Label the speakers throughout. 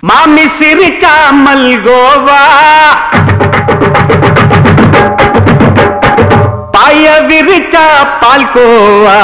Speaker 1: மாமி சிரிக்காமல் கோவா பாய விரிச்சா பால்கோவா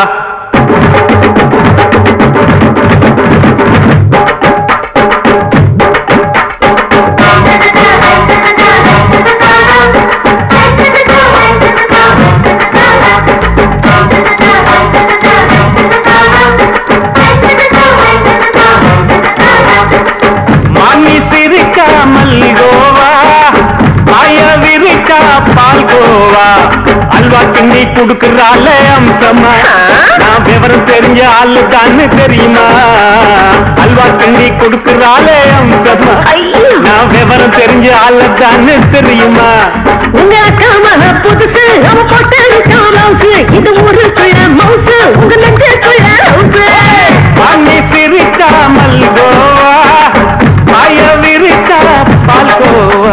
Speaker 1: மாமி சிரிக்காமல் கோவா பாய விரிச்சா பால்கோவா அல்வா கிண்டி குடுக்கறால அம்சமா நான் விவரம் தெரிஞ்ச ஆளு தான்னு தெரியுமா அல்வா கிண்டி குடுக்கறால அம்சமா நான் விவரம் தெரிஞ்ச ஆளு தான்னு தெரியுமா
Speaker 2: உங்க அக்கா மக புதுசு அவ போட்டு மவுசு இது ஊருக்குள்ள மவுசு உங்க நெஞ்சுக்குள்ள ஹவுசு
Speaker 1: மாமி சிரிக்காமல் கோவா பாய விரிச்சா பால்கோவா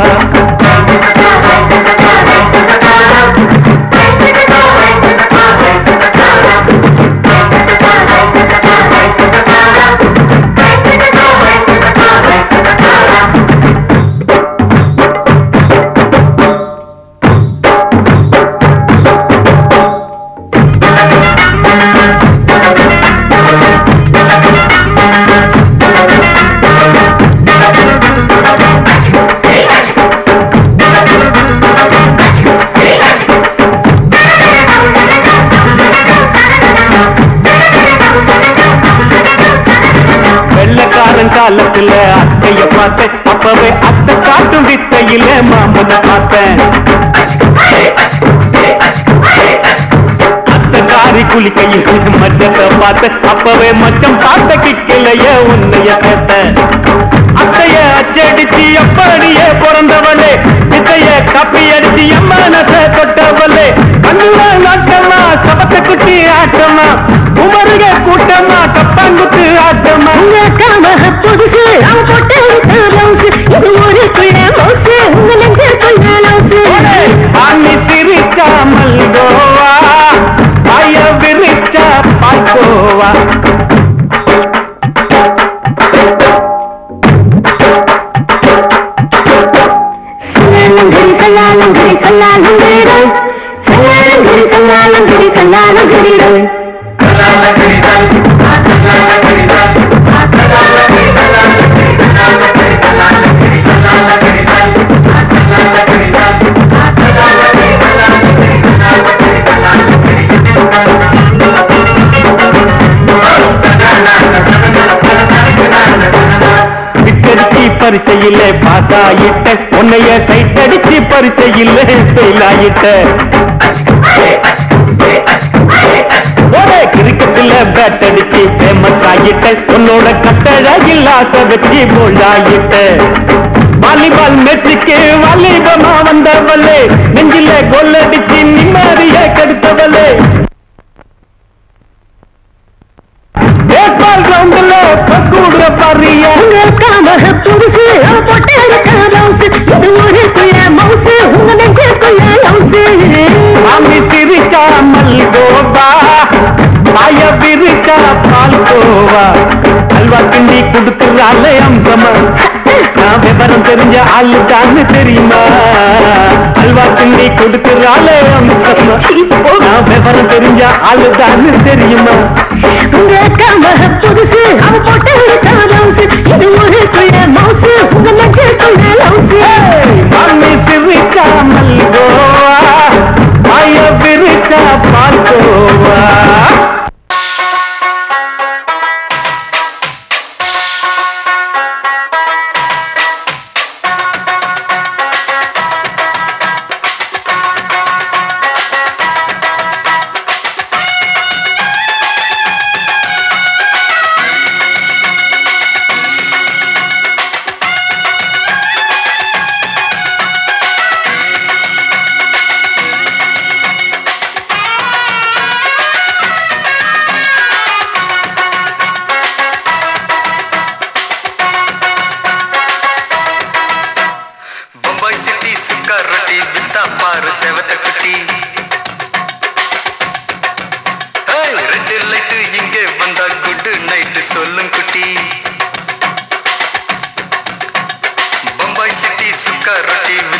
Speaker 1: வெள்ளக்காரன் காலத்துல அத்தைய பார்த்தேன் அப்பவே அத்தை காட்டும் வித்தையில மாமன பார்த்தேன் அத்தை காரி குளிக்கையில் மச்சத்தை பார்த்தேன் அப்பவே மச்சம் பார்த்த கிக்கலைய உன்னைய கேட்டேன் அத்தைய அச்சடிச்சு எப்படியே பிறந்தவளே வித்தைய கப்பி அடிச்சு எம்மனத்தை தொட்டவளே கண்ணுல நாட்டமா சபத்தை குட்டி ஆட்டமா உமருக கூட்டமா கப்பாங்குத்து ஆட்டமா
Speaker 2: உங்க அக்கா மக புதுசு அவ போட்டு மவுசு இது ஊருக்குள்ள மவுசு உங்க நெஞ்சுக்குள்ள
Speaker 1: ஓடே,
Speaker 2: ஹவுசு
Speaker 1: ஆணி சிரிக்காமல் கோவா பாய விரிச்சா பாய்கோவா
Speaker 2: சல்லாலங்கரி சல்லாலங்கரி சல்லாலங்கரிடம் சல்லாலங்கரி சல்லாலங்கரி சல்லாலங்கரிடம்
Speaker 1: விட்டடிச்சு பரிச்சையில பாஸ் ஆயிட்ட உன்னைய சைட் அடிச்சு பரிச்சையில ஃபெயில் ஆயிட்ட ஒரே கிரிக்கெட்ல பேட் அடிச்சு ஃபேமஸ் ஆயிட்ட உன்னோட கட்டழகில் ஆசை வச்சு போல்ட் ஆயிட்ட வாலிபால் மேட்சுக்கு வாலிபமா வந்தவளே நெஞ்சில கோல் அடிச்சு நிம்மதிய கெடுத்தவளே பேஸ்பால் கிரவுண்ட்ல பக்கூடுற பாரியா
Speaker 2: உங்க அக்கா மக புதுசு அவ போட்டு மவுசு இது ஊருக்குள்ள மவுசு உங்க நெஞ்சுக்குள்ள ஹவுசு
Speaker 1: மாமி சிரிக்காமல் கோபா பாய விரிச்சா பால் கோவா அல்வா கிண்டி கொடுக்கறால அம்சமா நான் விவரம் தெரிஞ்ச ஆளு தான்னு தெரியுமா அல்வா கிண்டி கொடுக்கறால அம்சமா நான் விவரம் தெரிஞ்ச ஆளு தான்னு தெரியுமா
Speaker 2: உங்க அக்கா மக புதுசு அவ போட்டு மவுசு இது ஊருக்குள்ள மவுசு உங்க நெஞ்சுக்குள்ள ஹவுசு
Speaker 1: மாமி சிரிக்காமல் கோவா பாய விரிச்சா பால் கோவா
Speaker 2: ஆ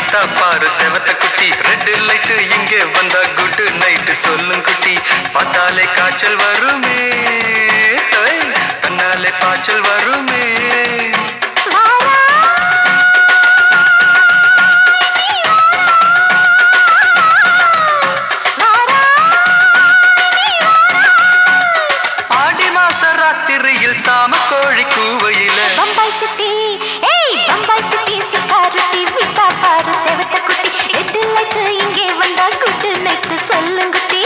Speaker 3: வித்தா பாரு செவத்த குட்டி ரெட் லைட் இங்கே வந்தா குட் நைட் சொல்லும் குட்டி பார்த்தாலே காய்ச்சல் வருமே ஹை, தன்னாலே பாய்ச்சல் வருமே ஆடி மாச ராத்திரியில் சாம கோழி கூவையில
Speaker 2: பம்பாய் சிட்டி ஏய் பம்பாய் சிட்டி சிக்காரத்தி விட்டா பாரு செவத்த குட்டி ரெட்டு லைட்டு இங்கே வந்தா குட்டு நைட்டு சொல்லுங்குட்டி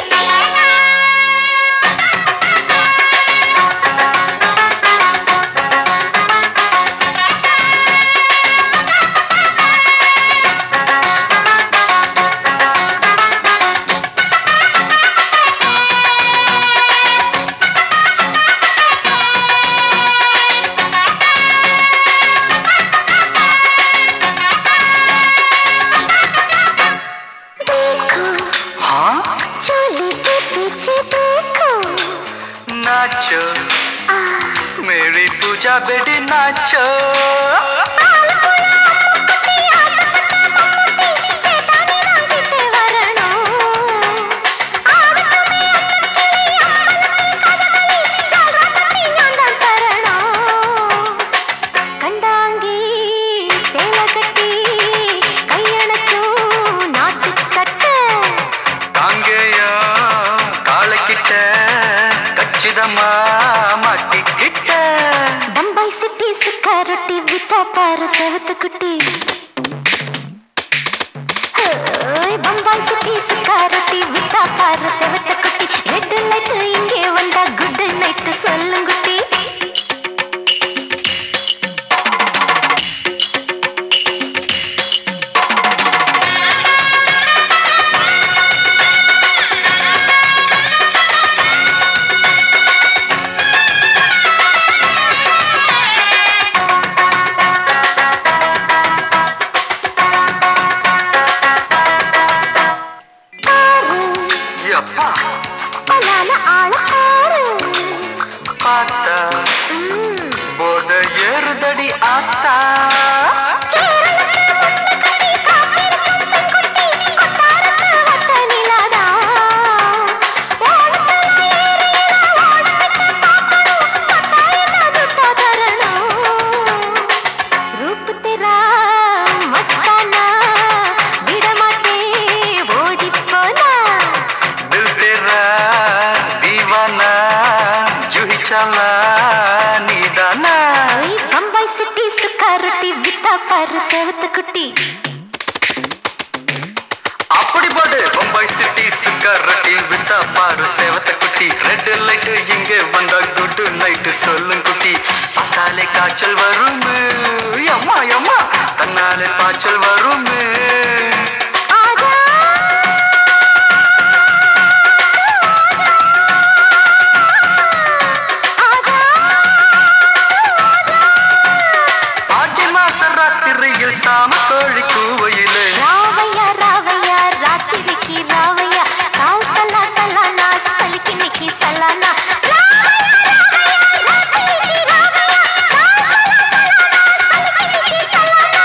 Speaker 2: देखो
Speaker 3: हाँ
Speaker 2: चोली के पीछे देखो
Speaker 3: नाचो मेरी पूजा बेटी नाचो
Speaker 2: ചേട്ടാനി വാങ്ങിട്ട് വരണോ ആവട്ടുമേ അന്നക്കിളി അമ്പലത്തിൽ കഥകളി ചാടാത്തത്തി ഞാൻ താൻ ശരണോ കണ്ടാങ്കി சேல கட்டி கையணக்கும் நாட்டுக்கட்டு
Speaker 3: காங்கேயா காலக்கிட்ட கச்சிதமா மாட்டிக்கிட்ட
Speaker 2: பம்பாய் சிட்டி சுக்கா ரொட்டி வித்தா பாரு செவத்து குட்டி ஓய், பம்பாய் சிட்டி சுக்கா ரொட்டி வித்தா பாரு செவத்து குட்டி ரெட் லைட் இங்கே வந்தா குட் நைட் சொல்லுங்குட்டி ஆறு
Speaker 3: எப்பா
Speaker 2: பலான ஆள ஆறு
Speaker 3: பார்த்தா
Speaker 2: ம்,
Speaker 3: போத ஏறுதடி ஆத்தா
Speaker 2: வட்ட நிலாதா ஓடத்துல ஏறியல ஓடப்பட்ட பாக்கணும் பத்தாயிரம் துட்டா தரணும் ரூப் தெரா மஸ்தானா விடமாட்டே ஓடிப் போனா
Speaker 3: தில் தேரா தீவானா ஜுஹி சாலா நீதானா
Speaker 2: ஓய், பம்பாய் சிட்டி சுக்காரத்தி வித்தா பாரு செவத்து குட்டி
Speaker 3: அப்படி போடு பம்பாய் சிட்டி சிக்காரட்டி வித்தா பாரு சேவத்த குட்டி ரெட் லைட் இங்கே வந்தா குட் நைட் சொல்லும் குட்டி பார்த்தாலே காய்ச்சல் வருமே அம்மா அம்மா தன்னாலே பாய்ச்சல் வருமே
Speaker 2: ஆஜா
Speaker 3: ஆடி மாச ராத்திரியில் சாம கோழி கூவையிலே
Speaker 2: ராவையா ராவையா ராத்திரிக்கு ராவையா சால் சலா சலானா சலிக்கு நிக்கி சலானா ராவையா ராவையா ராத்திரிக்கு ராவையா சால் சலா சலானா சலிக்கு நிக்கி சலானா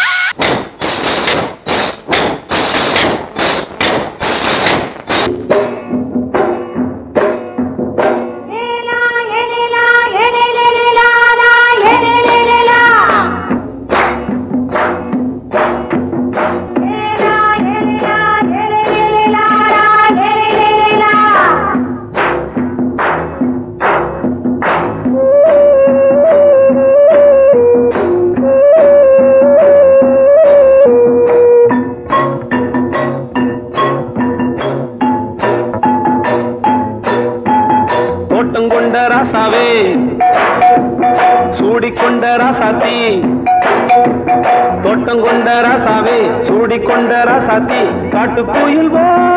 Speaker 1: தோட்டம் கொண்ட ராசாவே சூடிக்கொண்ட ராசாத்தி தோட்டம் கொண்ட ராசாவே சூடிக்கொண்ட ராசாத்தி காட்டு கோயில்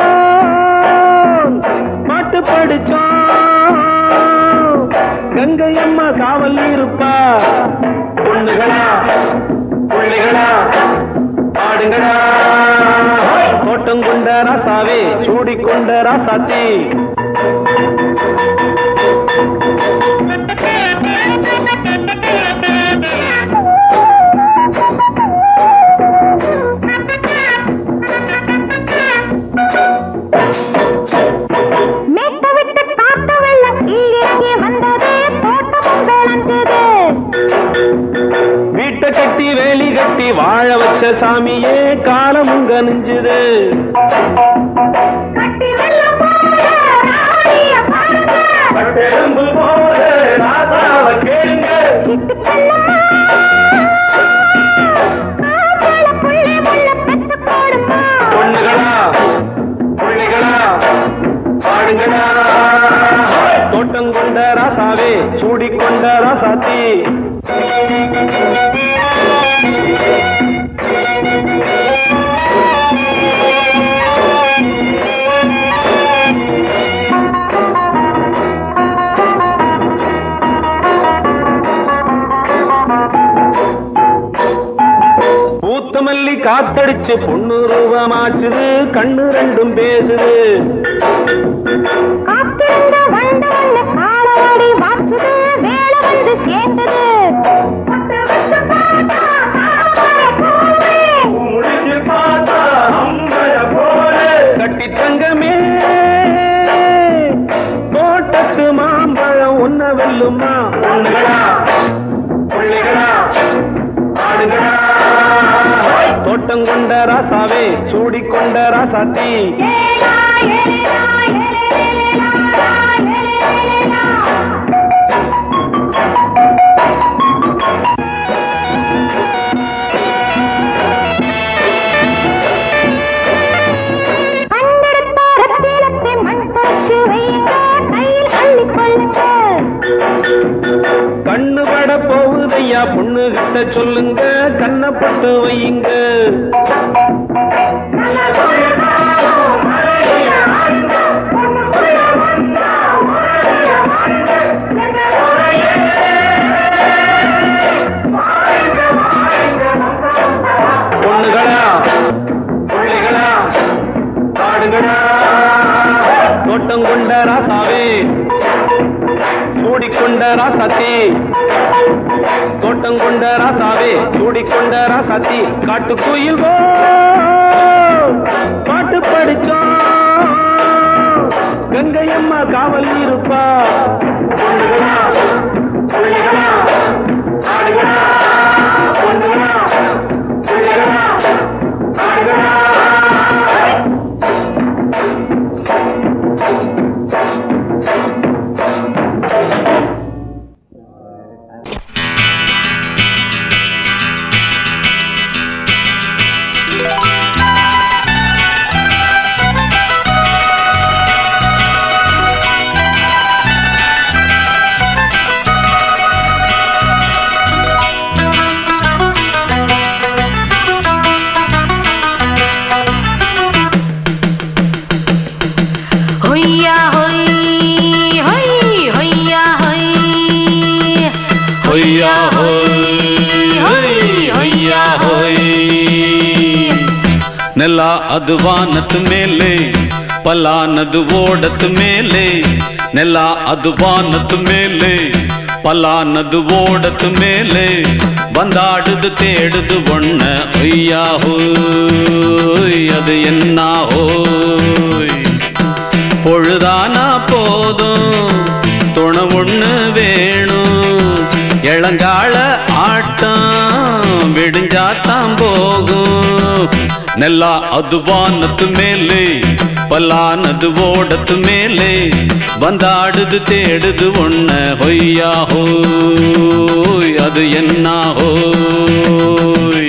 Speaker 1: பாட்டு படிச்சோம் கங்கை அம்மா காவல் இருப்பா பொண்ணுகளா பிள்ளைகளா பாடுங்களா தோட்டம் கொண்ட ராசாவே சூடிக்கொண்ட ராசாத்தி
Speaker 2: Thank you.
Speaker 1: வீட்டை கட்டி வேலி கட்டி வாழ வச்ச சாமியே காலம் உங்க நெஞ்சுது பட்டெலும்பு போல ராசாவ கேளுங்க பொண்ணுகளா புள்ளிகளா பாடுங்களா தோட்டம் கொண்ட ராசாவே சூடிக்கொண்ட ராசாத்தி பூத்த மல்லி காத்தடிச்சு பொண்ணு ரூபமாச்சுது கண்ணு ரெண்டும் பேசுது
Speaker 2: காத்திருந்த வண்டு வந்து காலவாடி மாற்றுது வேலை வந்து சேர்ந்தது பத்து வருஷம் பார்த்தா தாமரை பூவே.
Speaker 1: முடிச்சு பார்த்தா அம்பர போல கட்டி தங்கமே தோட்டத்து மாம்பழம் ஒன்ன வெல்லுமா பொண்ணுகளா புள்ளிகளா ஆடுகளா தோட்டம் கொண்ட ராசாவே சூடிக்கொண்ட ராசாத்தி
Speaker 2: ஏலா, ஏலா, ஏலேலா, ஏலேலா. கண்டெடுத்த ரத்தினத்தை மண் தொடச்சு வையுங்க, கையில் அள்ளிக் கொள்ளுங்க.
Speaker 1: கண்ணு பட போகுதையா பொண்ணு கிட்ட சொல்லுங்க கண்ணப்பட்டு வையுங்க பொண்ணுகளா புள்ளிகளா பாடுங்களா தோட்டம் கொண்ட ராசாவே சூடிக்கொண்ட ராசாத்தி தோட்டம் கொண்ட ராசாவே சூடிக்கொண்ட ராசாத்தி காட்டு குயில் பாட்டு படிச்சோம் கங்கையம்மா காவல் இருப்பா பொண்ணுகளா புள்ளிகளா ஆடுகளா பொண்ணுகளா புள்ளிகளா ஆடுகளா
Speaker 2: ஹொய்யா ஹொய் ஹொய் ஹொய்யா ஹொய்
Speaker 1: ஹொய்யா ஹொய் ஹொய்யா ஹொய் ನೆಲ ಅದು ವಾನದ ಮೇಲೆ ಪಲಾನದು ಓಡದ ಮೇಲೆ ನೆಲ ಅದು ವಾನದ ಮೇಲೆ ಪಲಾನದು ಓಡದ ಮೇಲೆ ಬಂದಾಡುದು தேடுது ஒண்ண ஒய்யா ஹோய் அது என்ன ஹோய் பொழுதானா போதும் துணை ஒண்ணு வேணும் இளங்கால ஆட்டம் விடிஞ்சாத்தான் போகும் நெல்லா அது வானத்து மேலே பல்லானது ஓடத்து மேலே வந்தாடுது தேடுது ஒண்ண ஹொய்யா ஹோய் அது என்ன ஹோய்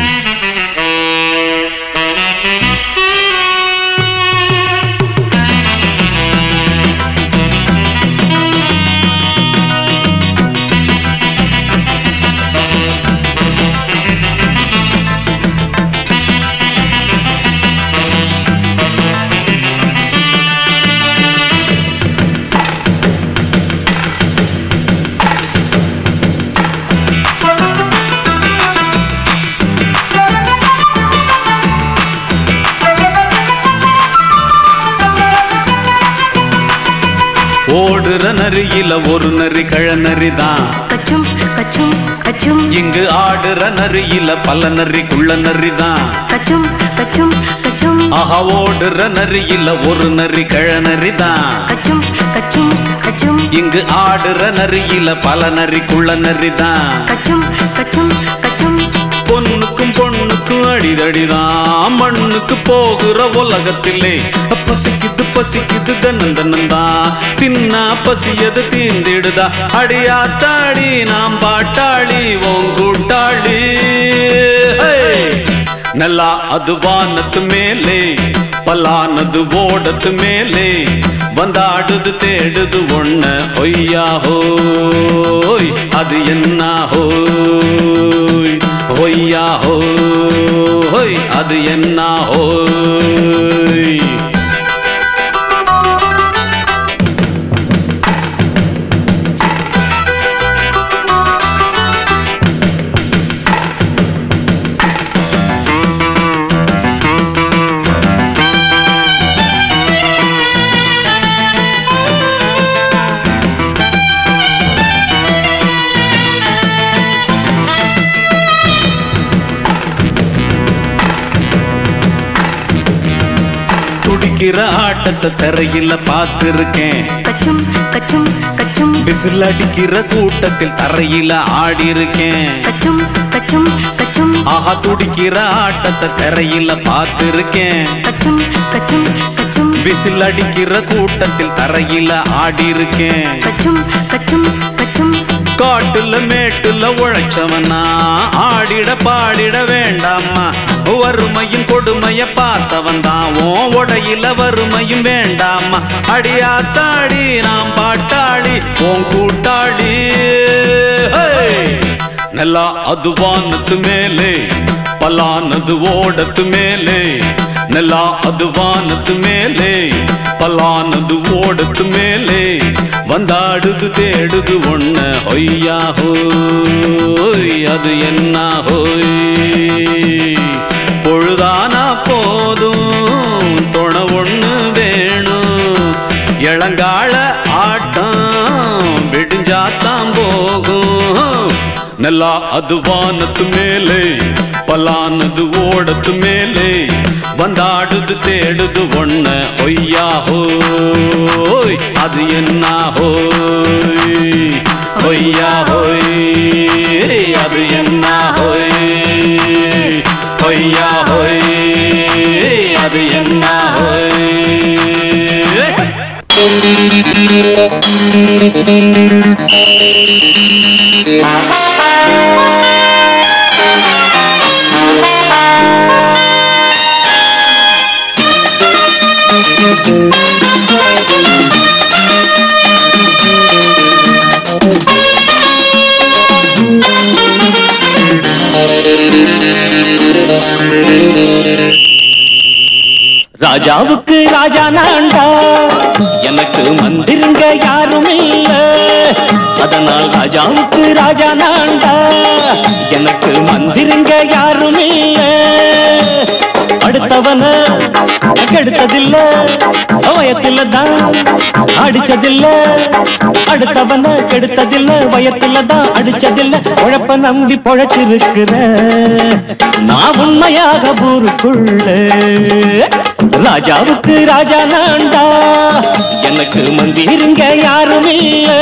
Speaker 1: ஓடுற நரியில ஒரு நரி கழநரி தான்
Speaker 2: கச்சும் கச்சும் கச்சும்
Speaker 1: இங்கு ஆடுற நரியில பல நரி குள்ள நரி தான்
Speaker 2: கச்சும் கச்சும் கச்சும்
Speaker 1: ஆஹா ஓடுற நரியில ஒரு நரி கழநரி தான்
Speaker 2: கச்சும் கச்சும் கச்சும்
Speaker 4: இங்கு ஆடுற நரியில பல நரி குள்ள நரிதான்
Speaker 2: கச்சும் கச்சும் கச்சும்
Speaker 4: பொண்ணுக்கும் பொண்ணுக்கும் அடிதடிதான் மண்ணுக்கு போகிற உலகத்திலே பசிக்குது பசிக்குது தன்னன் தன்னந்தான் தின்னா பசியது தீந்திடுதா அடியாத்தாடி நாம் பாட்டாளி ஓங்கூட்டாளி ஹே! நல்லா அது வானத்து மேலே பலானது ஓடத்து மேலே வந்தாடுது தேடுது ஒண்ண ஒய்யா ஹோய் அது என்ன ஹோய் ஒய்யா ஹோய் அது என்ன ஹோய் துடிக்கிற ஆட்டத்தை தரையில பார்த்திருக்கேன்
Speaker 2: கச்சும் கச்சும் கச்சும்
Speaker 4: விசில் அடிக்கிற கூட்டத்தில் தரையில ஆடி இருக்கேன்
Speaker 2: கச்சும் கச்சும் கச்சும்
Speaker 4: ஆஹா துடிக்கிற ஆட்டத்தை தரையில பார்த்திருக்கேன்
Speaker 2: கச்சும் கச்சும் கச்சும்
Speaker 4: விசில் அடிக்கிற கூட்டத்தில் தரையில ஆடி இருக்கேன்
Speaker 2: கச்சும் கச்சும் கச்சும்
Speaker 4: காட்டுல மேட்டுல உழைச்சவனா ஆடிட பாடிட வேண்டாமா வறுமையின் கொடுமைய பார்த்தவன் தான் உன் உடையில வறுமையும் வேண்டாமா அடியாத்தாடி நாம் பாட்டாளி உன் கூட்டாளி ஹே! நல்லா அது வானத்து மேலே பலானது ஓடத்து மேலே நல்லா அது வானத்து மேலே பலானது ஓடத்து மேலே வந்தாடுது தேடுது ஒண்ண ஒய்யா ஹோய் அது என்ன ஹோய் பொழுதானா போதும் துணை ஒண்ணு வேணும் இளங்கால ஆட்டம் விடிஞ்சாத்தான் போகும் நல்லா அது வானத்து மேலே பலானது ஓடத்து மேலே வந்தாடுது தேடுது ஒண்ண ஒய்யா ஹோய் அது என்ன ஹோய் ஒய்யா ஹோய் அது என்ன ஹோய் ஒய்யா ஹோய் அது என்ன ஹோய் ராஜாவுக்கு ராஜா நான்டா எனக்கு மந்திருங்க யாரும் இல்ல அதனால் ராஜாவுக்கு ராஜா நான்டா எனக்கு மந்திருங்க யாரும் இல்ல அடுத்தவன கெடுத்ததில்ல வயத்துல தான் அடிச்சதில்ல அடுத்தவன கெடுத்ததில்ல வயத்துல தான் அடிச்சதில்ல உழப்ப நம்பி பொழைச்சிருக்கிற நான் உண்மையாக ஊருக்குள்ள ராஜாவுக்கு ராஜா நான்டா எனக்கு மந்திருங்க யாரும் இல்ல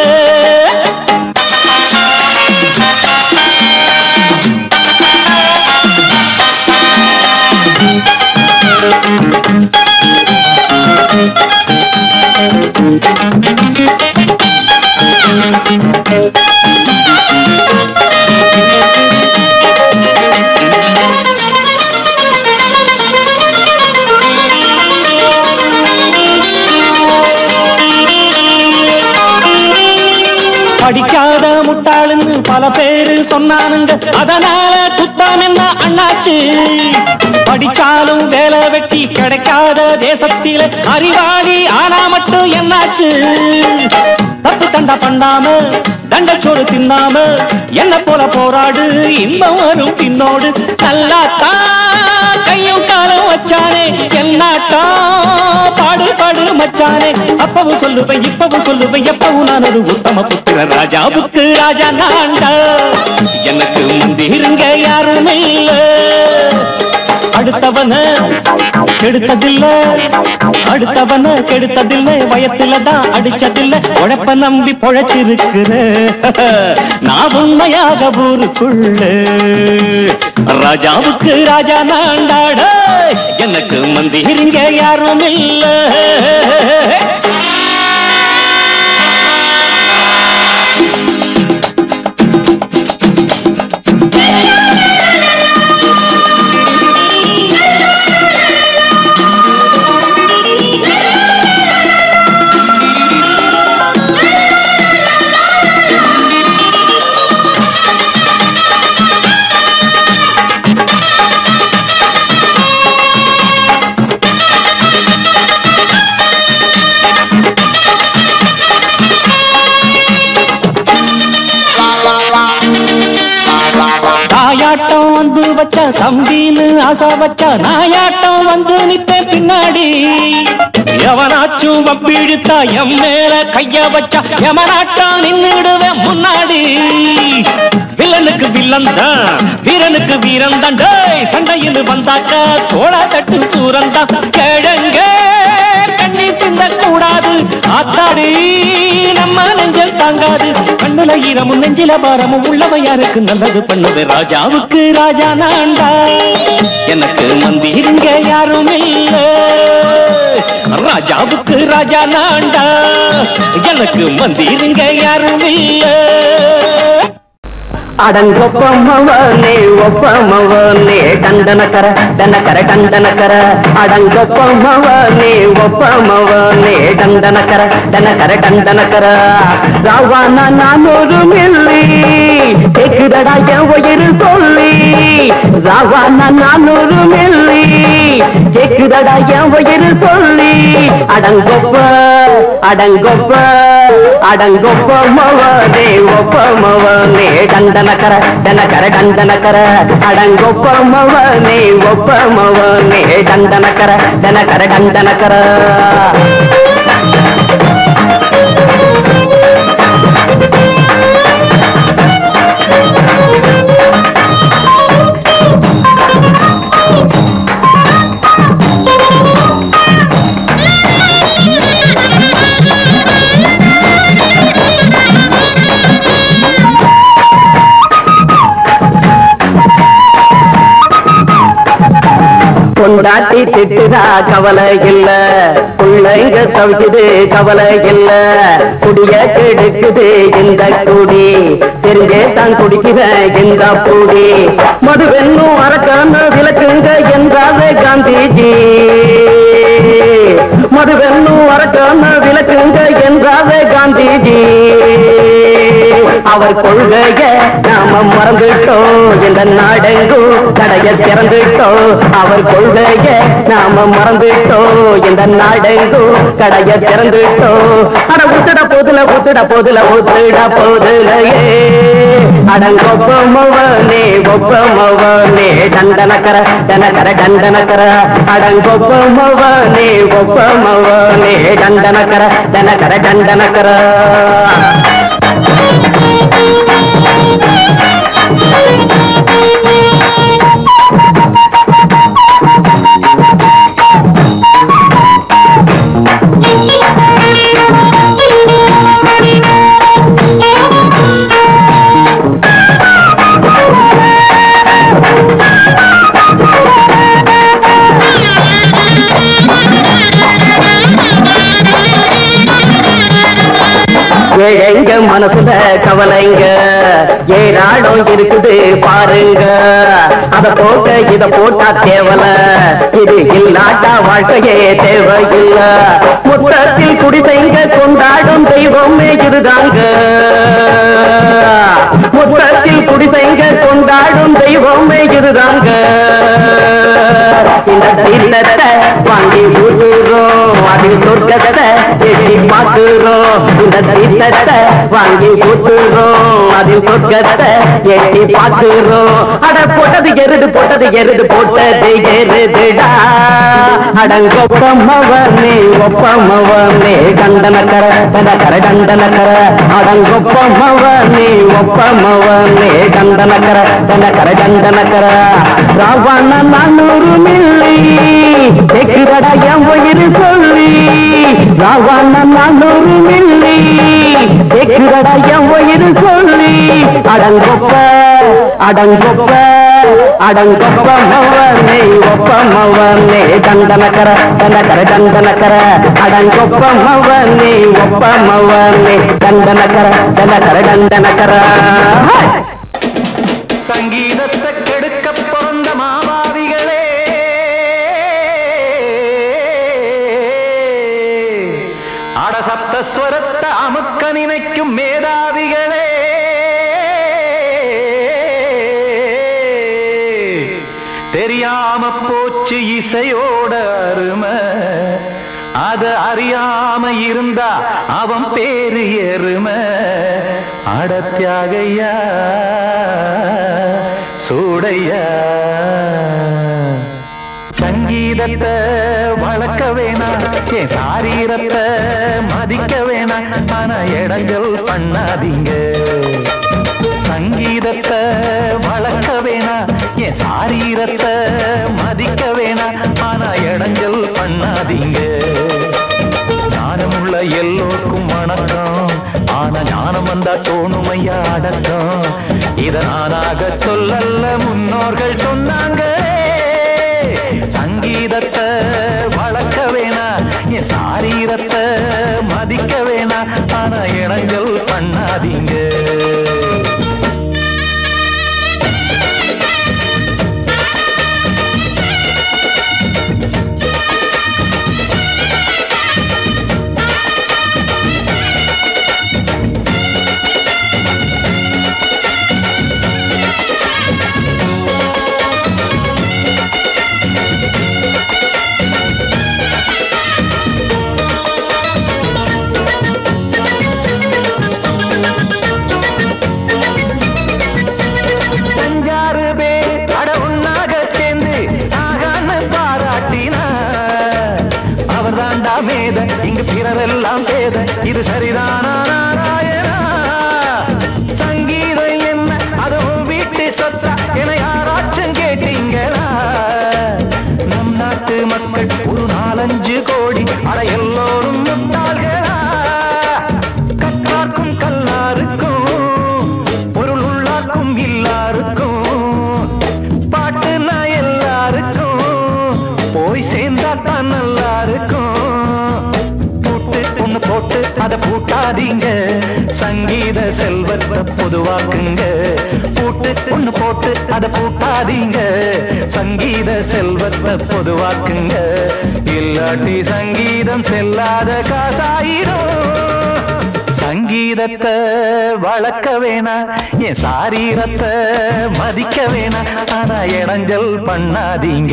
Speaker 4: படிக்காத முட்டாளுன்னு பல பேரு சொன்னானுங்க அதனால குத்தம் என்ன அண்ணாச்சு படிச்சாலும் வேலை வெட்டி கிடைக்காத தேசத்தில அறிவாளி ஆனா மட்டும் என்னாச்சு தப்பு தண்டா பண்ணாம தண்டச்சோறு தின்னாம என்ன போல போராடு இன்பம் வரும் பின்னோடு நல்லாத்தான் கையும் காலம் வச்சானே என்னாட்டா பாடு பாடு மச்சானே அப்பவும் சொல்லுவேன் இப்பவும் சொல்லுவேன் எப்பவும் நான் ஒரு உத்தம புத்திர ராஜாவுக்கு ராஜா நான்டா எனக்கு மந்திருங்க யாரும் இல்ல
Speaker 1: அடுத்தவன கெடுத்ததில்ல அடுத்தவன கெடுத்ததில்ல வயத்துல தான் அடிச்சதில்ல உழைப்ப நம்பி பொழைச்சிருக்கிற நான் உண்மையாக ஊருக்குள்ள ராஜாவுக்கு ராஜா நாண்டாட எனக்கு மந்திரிங்க யாரும் இல்ல தாயாட்டம் வந்து வச்ச தம்பின்னு ஆசை வச்ச நாயாட்டம் வந்து நித்தேன் பின்னாடி எவனாச்சும் வப்பிழுத்தா எம் மேல கைய வச்சா எவனாட்டம் நின்னுடுவேன் முன்னாடி வில்லனுக்கு வில்லன் தான் வீரனுக்கு வீரன் தான் டேய் சண்டையில் வந்தாக்க தோளா தட்டு சூரன் தான் கிழங்க கண்ணி சிந்த கூடாது ஆத்தாடி நம்ம நெஞ்சல் தாங்காது கண்ணுல ஈரமும் நெஞ்சில பாரமும் உள்ளவன் யாருக்கு நல்லது பண்ணுது ராஜாவுக்கு ராஜா நான்டா எனக்கு மந்திருங்க யாரும் இல்ல ராஜாவுக்கு ராஜா நான்டா எனக்கு மந்திருங்க யாரும் இல்ல
Speaker 5: அடங்கொப்பமவனே ஒப்பமவனே டண்டனக்கர டனக்கர டண்டனக்கர அடங்கொப்பமவனே ஒப்பமவனே டண்டனக்கர டனக்கர டண்டனக்கர ராவானா நானூறு மில்லி கேக்குதடா என் உயிர் சொல்லி ராவானா நானூறு மில்லி கேக்குதடா என் உயிர் சொல்லி அடங்கொப்ப அடங்கொப்ப அடங்கொப்பமவனே ஒப்பமவனே டண்டனக்கர டனக்கர டண்டனக்கர அடங்கொப்பமவனே ஒப்பமவனே டண்டனக்கர டனக்கர டண்டனக்கர பொண்டாட்டி திட்டுதா கவலை இல்ல பிள்ளைங்க தவிக்குது கவலை இல்ல குடிய கெடுக்குது இந்த குடி தெரிஞ்சே தான் குடிக்கிற இந்த பூடி மதுவென்னும் அரக்கான விளக்குங்க என்றாலே காந்திஜி மதுவென்னும் அரக்கான விளக்குங்க என்றாலே காந்திஜி அவர் கொள்கைய நாம மறந்துட்டோம் இந்த நாடெங்கும் கடைய திறந்துட்டோம் அவர் கொள்கைய நாம மறந்துட்டோம் இந்த நாடெங்கும் கடைய திறந்துட்டோம் அட ஊத்துட போதுல ஊத்துட போதுல ஊத்துட போதுலையே அடங்கொப்பமவனே ஒப்பமவனே தண்டனக்கர தனக்கர தண்டனக்கர அடங்கொப்பமவனே ஒப்பமவனே தண்டனக்கர தனக்கர தண்டனக்கர ஏழைங்க மனசுல கவலைங்க ஏராளம் இருக்குது பாருங்க அத போட்ட இத போட்டா தேவல இது இல்லாட்டா வாழ்க்கையே தேவையில்ல முத்தத்தில் குடிசைங்க கொண்டாடும் தெய்வமே இதுதாங்க முத்தத்தில் குடிசைங்க கொண்டாடும் தெய்வமே இதுதாங்க இந்த தீர்த்தத்தை வாங்கி ஊதுறோம் அதில் சொர்க்கத்தை எட்டி பார்க்கிறோம் இந்த தீர்த்தத்தை வாங்கி ஊத்துறோம் அதில் சொர்க்கத்தை எட்டி பார்க்கிறோம் அட போட்டது போட்டது எருது போட்டது எருது போட்டது எருதுடா அடங்கொப்பமவனே ஒப்பமவனே கண்டனக்கர கர கண்டனக்கர அடங்கொப்பமவனே ஒப்பமவனே கண்டனக்கர கர கண்டனக்கர ராவண நானூறு மில்லி கேக்குறடா என் உயிர் சொல்லி ராவண நானூறு மில்லி கேக்குறடா என் உயிர் சொல்லி அடங்கொப்ப அடங்கொப்ப அடங்கொப்ப மவனே ஒப்ப மவனே தண்டனக்கர தண்டக்கர தண்டனக்கர அடங்கொப்ப மவனே ஒப்ப மவனே தண்டனக்கர தண்டக்கர தண்டனக்கர ஹை!
Speaker 3: சங்கீதத்தை கெடுக்க பிறந்த மாபாவிகளே அடசப்த ஸ்வரத்தை அமுக்க நினைக்கும் மேதாவிகளே தெரியாம போச்சு இசையோட அருமை அது அறியாம இருந்தா அவன் பேரு எருமை அடத்தியாகையா சூடையா சங்கீதத்தை வளர்க்க வேணாம் என் சாரீரத்தை மதிக்க வேணாம் ஆனா இடங்கள் பண்ணாதீங்க சங்கீதத்தை வளர்க்க வேணாம் என் சாரீரத்தை மதிக்க வேணாம் ஆனா இடங்கள் பண்ணாதீங்க ஞானமுள்ள எல்லோருக்கும் வணக்கம் ஆனா ஞானம் வந்தா தோணுமையா அடக்கம் இத நானாக சொல்லல்ல முன்னோர்கள் சொன்னாங்க சங்கீதத்தை வளர்க்க வேணா என் சாரீரத்தை மதிக்க வேணா ஆனா இடங்கள் பண்ணாதீங்க அஞ்சாறு பேர் அட ஒன்னாக சேர்ந்து ஆகான்னு பாராட்டினா அவர் தாண்டா மேத இங்கு பிறரெல்லாம் பேத இது சரிதானா நாராயணா சங்கீதம் என்ன அதுவும் வீட்டு சொத்தா என யாராச்சும் கேட்டீங்களா நம் நாட்டு மக்கள் ஒரு நாலஞ்சு கோடி அட எல்லோரும் முட்டாள்களா கற்றார்க்கும் கல்லாருக்கும் பொருள் உள்ளார்க்கும் எல்லாருக்கும் பாட்டுனா எல்லாருக்கும் போய் சேர்ந்தா தான் நல்லா இருக்கும் பூட்டு ஒண்ணு போட்டு அதை பூட்டாதீங்க சங்கீத செல்வத்தை பொதுவாக்குங்க பூட்டு ஒண்ணு போட்டு அதை பூட்டாதீங்க சங்கீத செல்வத்தை பொதுவாக்குங்க இல்லாட்டி சங்கீதம் செல்லாத காசாயிரும் சங்கீதத்தை வளர்க்க வேணா என் சாரீரத்தை மதிக்க வேணா ஆனா இடைஞ்சல் பண்ணாதீங்க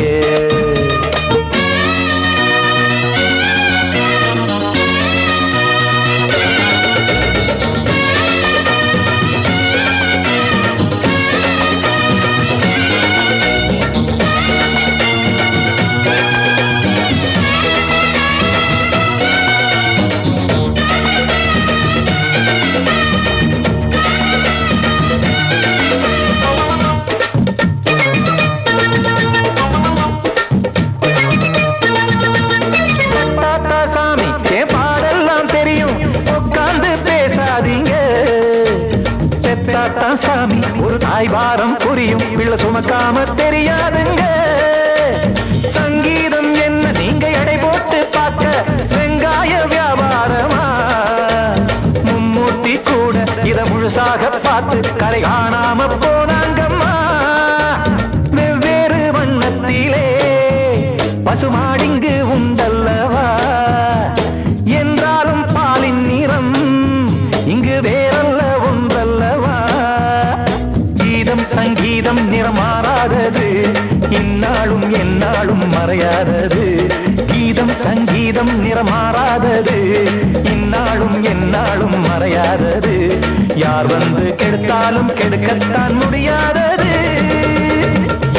Speaker 3: தாத்தா சாமி என் பாடெல்லாம் தெரியும் உட்கார்ந்து பேசாதீங்க பெத்தாத்தா சாமி ஒரு தாய் பாரம் புரியும் பிள்ளை சுமக்காம தெரியாதுங்க சங்கீதம் என்ன நீங்க எடை போட்டு பார்க்க வெங்காய வியாபாரமா மும்மூர்த்தி கூட இத முழுசாக பார்த்து கரை காணாம போனாங்கம்மா வெவ்வேறு வண்ணத்திலே பசுமாடிங்கு உண்டல்லவா என்றாலும் பாலின் நிறம் இங்கு வேறல்ல ஒன்றல்லவா கீதம் சங்கீதம் நிறமாறாதது இந்நாளும் எந்நாளும் மறையாதது கீதம் சங்கீதம் நிறமாறாதது இந்நாளும் எந்நாளும் மறையாதது யார் வந்து கெடுத்தாலும் கெடுக்கத்தான் முடியாதது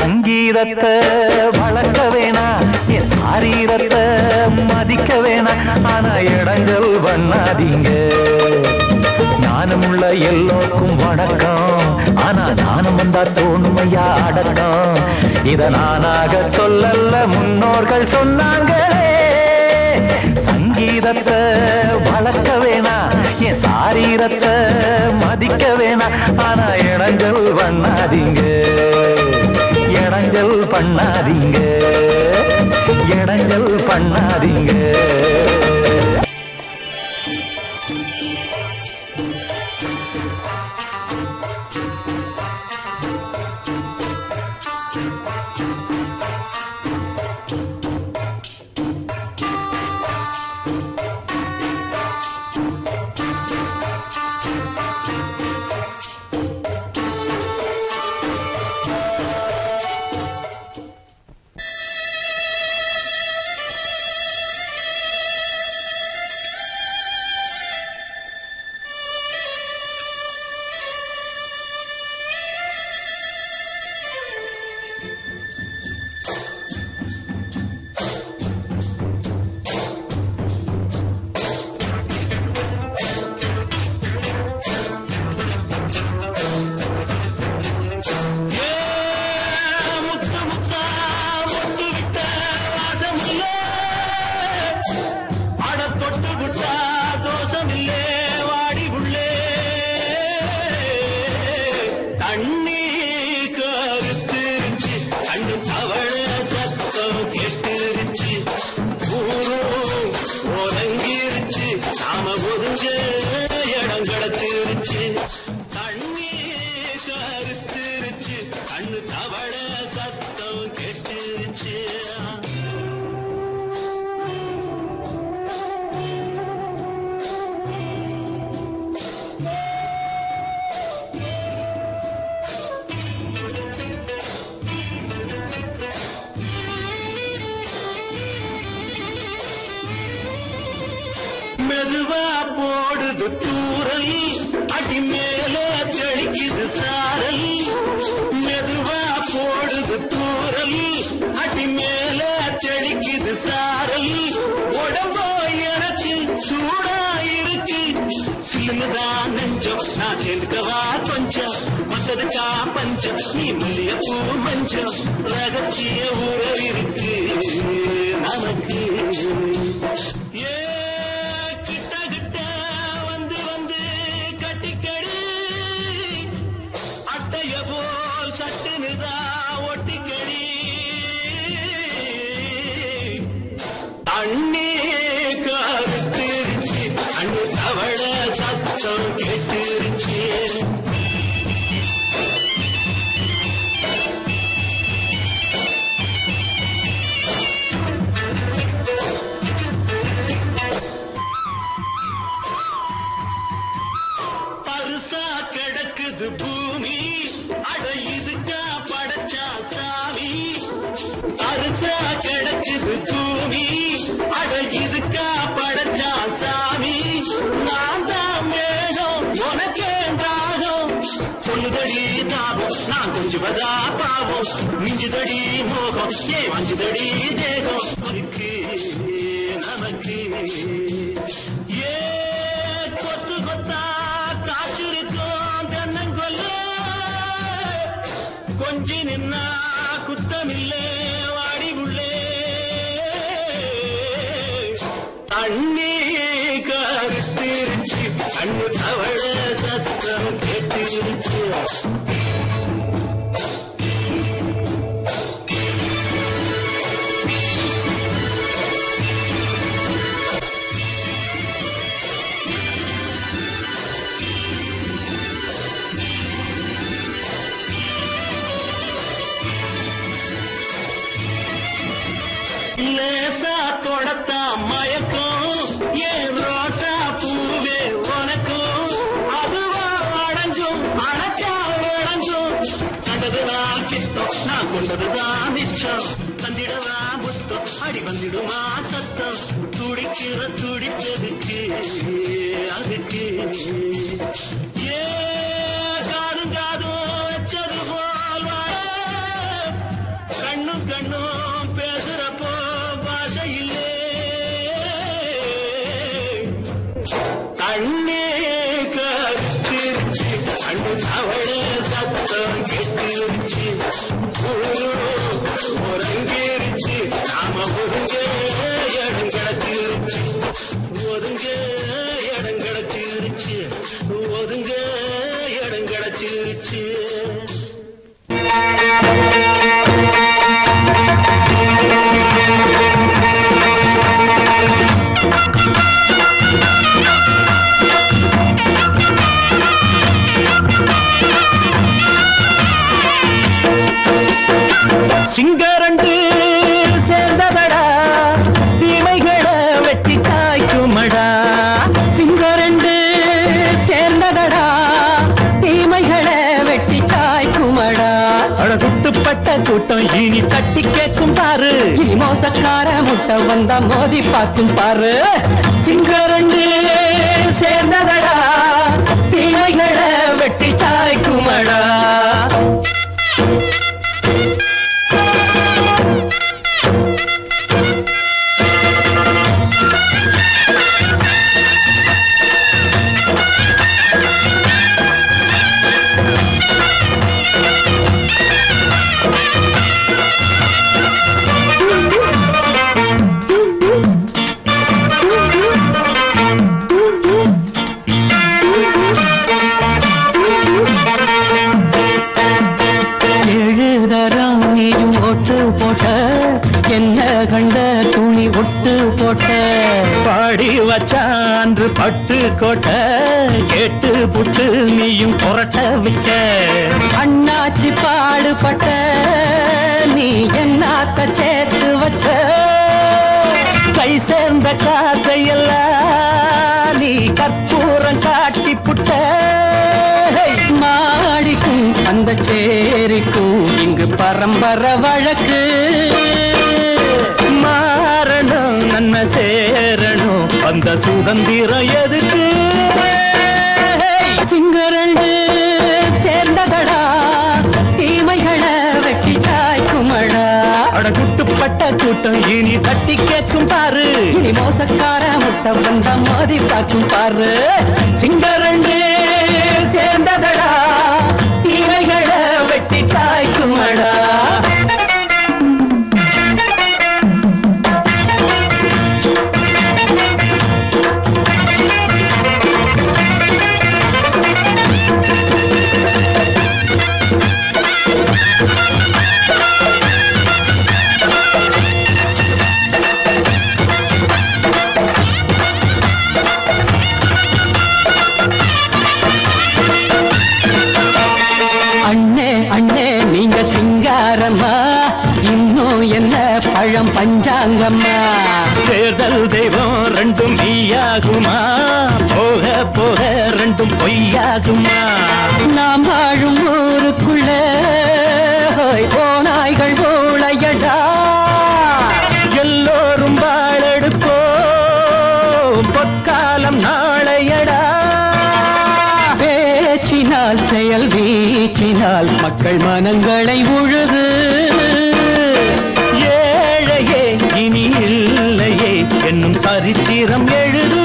Speaker 6: சங்கீதத்தை வளர்க்க வேணா என் சாரீரத்தை மதிக்க வேணா ஆனா இடங்கள் பண்ணாதீங்க ஞானமுள்ள எல்லோருக்கும் வணக்கம் ஆனா ஞானம் வந்தா தோணுமையா அடக்கம் இத நானாக சொல்லல முன்னோர்கள் சொன்னாங்களே சங்கீதத்தை வளர்க்க வேணா என் சாரீரத்தை மதிக்க வேணா ஆனா இடங்கள் பண்ணாதீங்க இடங்கள் பண்ணாதீங்க இடங்கள் பண்ணாதீங்க
Speaker 1: முத்து முத்தா முத்து விட்ட வாசமில்ல அட தொட்டு விட்டா தோஷமில்லே வாடி உள்ளே தண்ணி கருத்துருச்சு கண்ணு தவழ சத்தம் கெட்டுருச்சு ஊரும் உறங்கிருச்சு நாம ஒதுங்க இடம் கிடச்சிருச்சு தண்ணி கருத்துருச்சு கண்ணு தவழ சத்தம் கெட்டுருச்சு மெதுவா போடுது தூரல் அடி மேல தெளிக்குது சாரல் மெதுவா போடுது தூரல் அடி மேல தெளிக்குது சாரல் உடம்போ எனக்கு சூடா இருக்கு சில்லுதான் நெஞ்சம் நான் சேர்ந்துக்கவா கொஞ்சம் மத்ததுக்கா பஞ்சம் நீ மல்லிய பூ மஞ்சம் ரகசிய உறவு இருக்கு நமக்கு ஏ கிட்ட கிட்ட வந்து வந்து கட்டிக்கடி அட்டைய போல் சட்டுனுதா ஒட்டிக்கடி தண்ணி கருத்திருச்சு அண்ணு தவள சத்தம் கேட்டுருச்சு பருசா கிடக்குது பூமி அட இதுக்கா படைச்சா சாமி அரிசா கிடக்குது பூமி அட இதுக்கா படைச்சா சாமி நான் தான் மேகம் உனக்கே தாகம் சொல்லுதடி தாபம் நான் கொஞ்சுவதா பாவம் மிஞ்சுதடி மோகம் ஏ வஞ்சுதடி தேகம் இருக்கு நமக்கு ஏ கொத்து கொத்தா காற்றிருக்கும் தென்னங்கொல்ல கொஞ்சி நின்னா குத்தமில்லே வாடி உள்ளே தண்ணி கருத்திருச்சு அண்ணு தவழ சத்தம் கேட்டிருச்சு லேசா தொடத்தா மயக்கம் ஏன் ரோசா பூவே உனக்கும் அதுவா அடைஞ்சும் அடைச்சா விளைஞ்சும் கண்டதுதான் கித்தம் நான் கொண்டதுதான் மிச்சம் தந்திடவா புத்தம் அடி வந்திடுமா சத்தம் துடிக்கிற துடிப்பதுக்கு அதுக்கு ஏ காதும் காதும் வச்சது போல் வாழ கண்ணு தவள சத்தம் கெட்டுருச்சு உறங்கிருச்சு நாம ஒருங்க இடம் கிடச்சிருச்சு ஒருங்க இடம் கிடச்சிருச்சு ஒருங்க இடம் கிடச்சிருச்சு சிங்கரண்டு சேர்ந்ததடா தீமைகளை வெட்டி காய்க்குமடா சிங்கரண்டு சேர்ந்ததடா தீமைகளை வெட்டி காய்க்குமடா அழகுட்டுப்பட்ட கூட்டம் இனி தட்டி கேட்கும் பாரு இனி மோசக்கார முட்டை வந்தா மோதி பார்க்கும் பாரு சிங்கரண்டு சேர்ந்ததடா தீமைகளை வெட்டி காய்க்குமடா எழுதறான் நீயும் ஒட்டு போட்ட என்ன கண்ட துணி ஒட்டு போட்ட பாடி வச்சான்று பட்டு கோட்ட கேட்டு புட்டு நீயும் புரட்ட விட்ட அண்ணாச்சி பாடுபட்ட நீ என்னாத்த சேர்த்து வச்ச கை சேர்ந்த காசையெல்லாம் நீ கற்பூரம் காட்டி புட்ட மாடிக்கும் அந்த சேரிக்கும் இங்கு பரம்பரை வழக்கு மாறணும் நன்மை சேரணும் அந்த சுதந்திரம் எதுக்கு சிங்கரண்டு சேர்ந்ததடா தீமைகளை வெட்டி காய்க்குமடா அடகுட்டுப்பட்ட கூட்டம் இனி தட்டி கேட்கும் பாரு இனி மோசக்கார முட்டை வந்த மோதி பார்க்கும் பாரு சிங்கரண்டு சேர்ந்ததடா தீமைகளை வெட்டி காய்க்குமடா அண்ணே அண்ணே நீங்க சிங்காரம்மா இன்னும் என்ன பழம் பஞ்சாங்கம்மா தேர்தல் தெய்வம் ரெண்டும் மெய்யாகுமா போக போக ரெண்டும் பொய்யாகுமா நாம் வாழும் ஊருக்குள்ள ஓநாய்கள் ஊழையடா எல்லோரும் வாழெடுப்போம் பொற்காலம் நாளையடா பேச்சினால் செயல் வீச்சினால் மக்கள் மனங்களை உழுது ஏழையே இனி இல்லையே என்னும் சரித்திரம் எழுது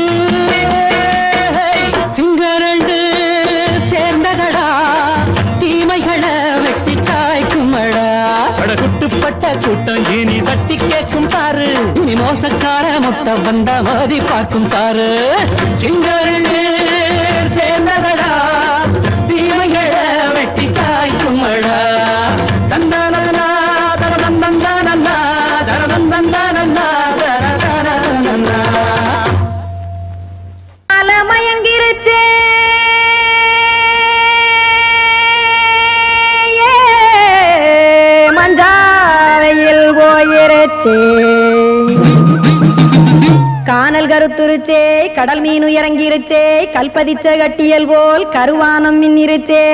Speaker 1: சிங்கரண்டு சேர்ந்ததடா தீமைகளை வெட்டி சாய்க்குமடா குட்டுப்பட்ட கூட்டம் இனி தட்டி கேட்கும் பாரு இனி மோசக்கார முட்டை வந்தா மோதி பார்க்கும் பாரு சிங்கரண்டு சேர்ந்ததடா தீமைகளை வெட்டி காய்க்குமடா தந்தானா தரதந்தந்தானா தரதந்தந்தானா தரதந்தந்தானா
Speaker 7: மயங்கிருச்சே மஞ்சாவையில் போயிருச்சே கானல் கருத்துருச்சே கடல் மீன் இறங்கிருச்சே கல்பதிச்ச கட்டியல் போல் கருவானம் மின்னிருச்சே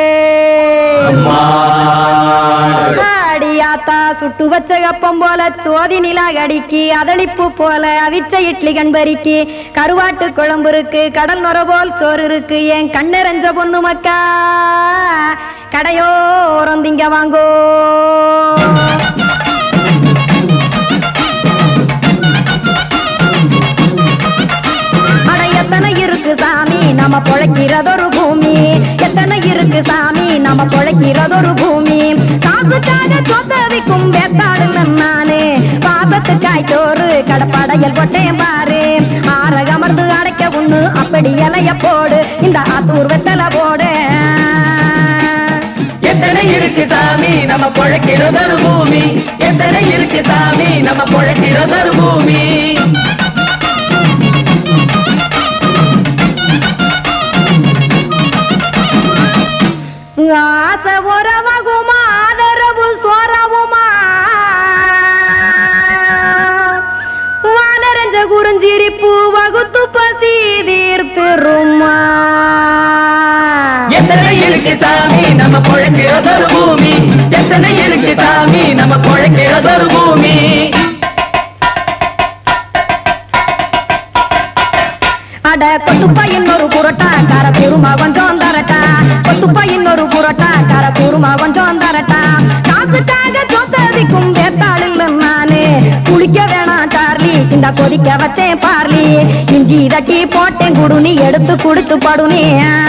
Speaker 7: ஆடியாத்தா சுட்டு வச்ச கப்பம் போல சோதி நிலா கடிக்கு அதளிப்பு போல அவிச்ச இட்லி கண்பறிக்கு கருவாட்டு குழம்பு இருக்கு கடல் நுர போல் சோறு இருக்கு என் கண்ணெரஞ்ச பொண்ணு மக்கா கடையோரம் திங்க வாங்கோ அட எத்தனை இருக்கு சாமி நம்ம பொழைக்கிறதொரு பூமி எத்தனை இருக்கு சாமி நம்ம பொழைக்கிறதொரு பூமி காசுக்காக சொத்த விக்கும் வேத்தாடுங்க நானு பாசத்துக்காய் சோறு கடப்படையல் போட்டேன் பாரு ஆற அமர்ந்து அடைக்க ஒண்ணு அப்படி இலைய போடு இந்த ஆத்தூர் வெத்தலை போடு
Speaker 5: எத்தனை இருக்கு சாமி நம்ம பொழைக்கிறதொரு பூமி எத்தனை இருக்கு சாமி நம்ம பொழைக்கிறதொரு பூமி
Speaker 7: ஆசை உறவகுமா ஆதரவு சோறவுமா வானரஞ்ச குறிஞ்சிரிப்பு வகுத்து பசி தீர்த்துருமா
Speaker 5: எத்தனை இருக்கு சாமி நம்ம பொழைக்கிறதொரு பூமி எத்தனை இருக்கு சாமி நம்ம பொழைக்கிறதொரு பூமி
Speaker 7: அட கொத்துப்பா இன்னொரு புரோட்டா கார குருமா கொஞ்சம் தரட்டா கொத்துப்பா இன்னொரு புரோட்டா கார குருமா கொஞ்சம் தரட்டா காசுக்காக சொத்ததிக்கும் வேத்தாளில் நானு குளிக்க வேணாம் சார்லி இந்த கொதிக்க வச்சேன் பார்லி இஞ்சி தட்டி போட்டேன் குடுனி எடுத்து குடிச்சு படுனி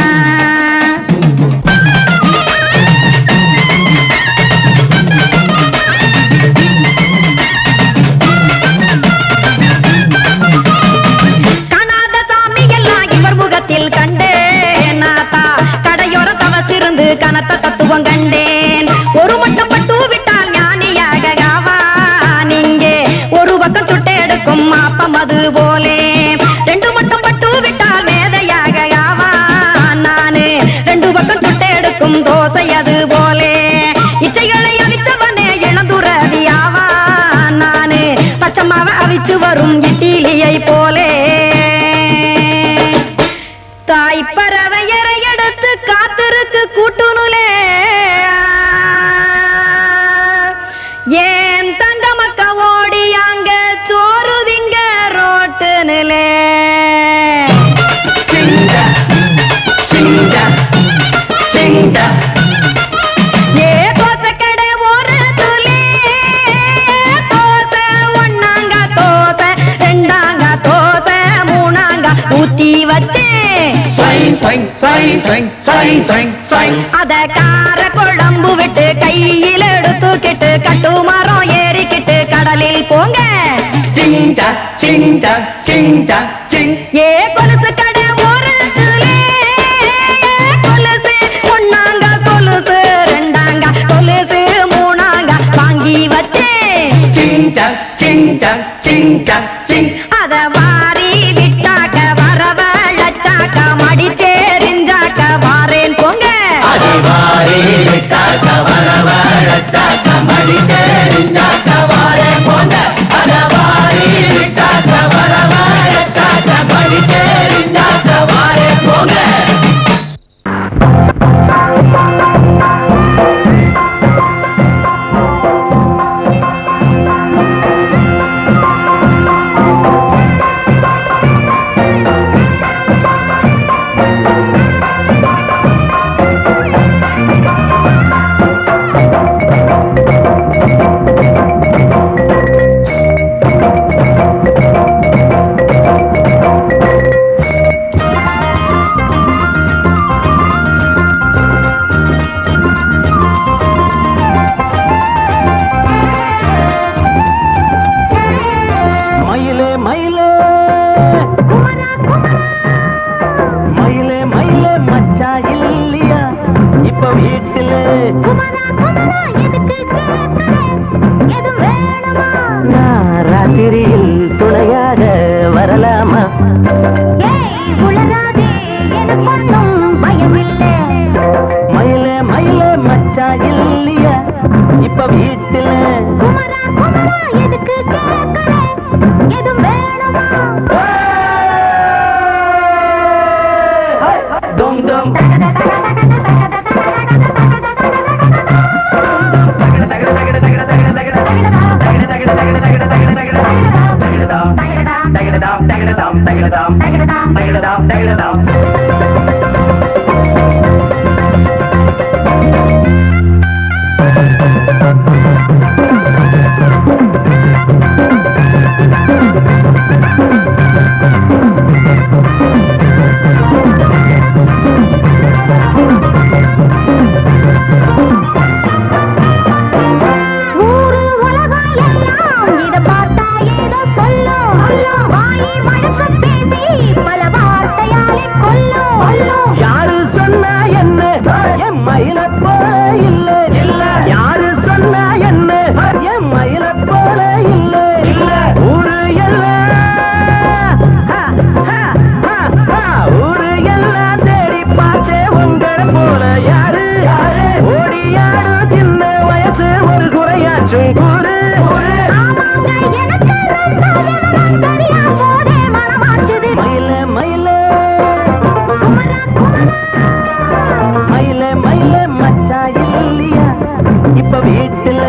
Speaker 7: காணாத சாமி எல்லாம் இவர் முகத்தில் கண்டேன் நாத்தா கடையோர தவசிருந்து கனத்த தத்துவம் கண்டேன் ஒரு மட்டம் பட்டு விட்டால் ஞானியாக ஆவான் இங்கே ஒரு பக்கம் சுட்டு எடுக்கும் மாப்பம் அது போலே ரெண்டு மட்டம் பட்டு விட்டால் மேதையாக ஆவான் நானு ரெண்டு பக்கம் சுட்டு எடுக்கும் தோசை அது போலே இச்சைகளை அவிச்சவனே இளந்துறவி ஆவான் நானு பச்சமாவ அவிச்சு வரும் இட்டிலியை போலே தாய் பறவையரை எடுத்து காத்திருக்கு கூட்டுனுலே ஏன் தங்க மக்க ஓடி அங்க சோறுதிங்க ரோட்டு நிலே
Speaker 5: சிங்கா சிங்கா சிங்கா
Speaker 7: ஏ தோசை கடை ஒரு துளி தோசை ஒன்னாங்க தோசை ரெண்டாங்க தோசை மூணாங்க ஊத்தி வச்சேன்
Speaker 5: சைன் சைன் சைன் சைன் சைன் சைன் சைன்
Speaker 7: அத கார குழம்பு விட்டு கையில் எடுத்துக்கிட்டு கட்டு மரம் ஏறிக்கிட்டு கடலில் போங்க
Speaker 5: சிங்கா சிங்கா சிங்கா சிங்
Speaker 7: ஏ கொலுசு கடை ஓரத்துலே கொலுசு ஒன்னாங்க கொலுசு ரெண்டாங்க கொலுசு மூணாங்க வாங்கி வச்சேன்
Speaker 5: சிங்கா சிங்கா சிங்கா சிங்
Speaker 7: அத வாரி விட்டாக்க வரவழைச்சாக்க மடிச்சேரிஞ்சாக்க வாரேன் போங்க
Speaker 5: அதிவாரி விட்டாக்க வரவழைச்சாக்க மடிச்சேரிஞ்சாக்க வாரே போங்க அதவாரி விட்டாக்க வரவழைச்சாக்க மடிச்சேரிஞ்சாக்க வாரே போங்க
Speaker 1: மயிலே மயிலே மயிலே மயிலே மச்சா இல்லையா இப்ப வீட்டுல நான் ராத்திரியில் துணையாக வரலாமா மயிலே மயிலே மச்சா இல்லையா இப்ப வீட்டுல
Speaker 5: டும் டும்
Speaker 7: ஆ
Speaker 5: ஏதாச்சும் கூறு மயில மயில மயில மயில மச்சா இல்லையா இப்ப வீட்டுல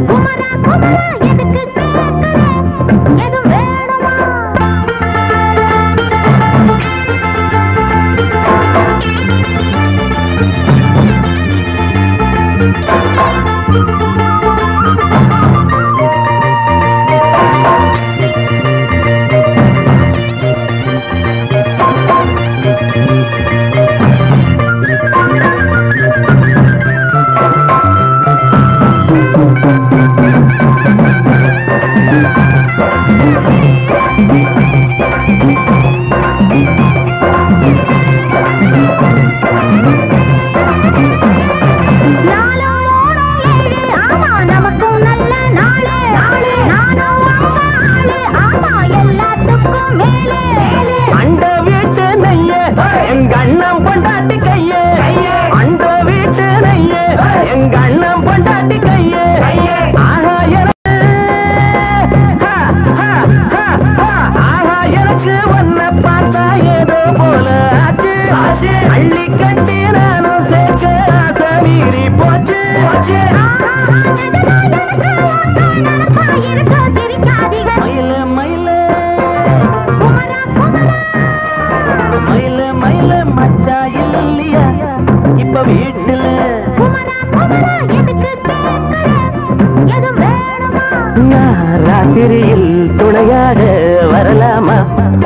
Speaker 5: அண்ட வீட்டு நெய்ய எங்க அண்ணன் பொண்டாட்டி கையே அண்ட வீட்டு நெய்ய எங்க அண்ணன் பொண்டாட்டி கையே ஆஹா எனக்கு ஹா, ஹா, ஹா, ஹா. ஆஹா எனக்கு ஒன்ன பார்த்தா ஏதோ போல ஆச்சு ஆச்சு அள்ளி கட்டி நானும் சேர்க்க ஆசை மீறி போச்சு போச்சு மயில மயில மயில மயில மச்சா இல்லையா இப்ப வீட்டுல நான் ராத்திரியில் துணையாக வரலாமா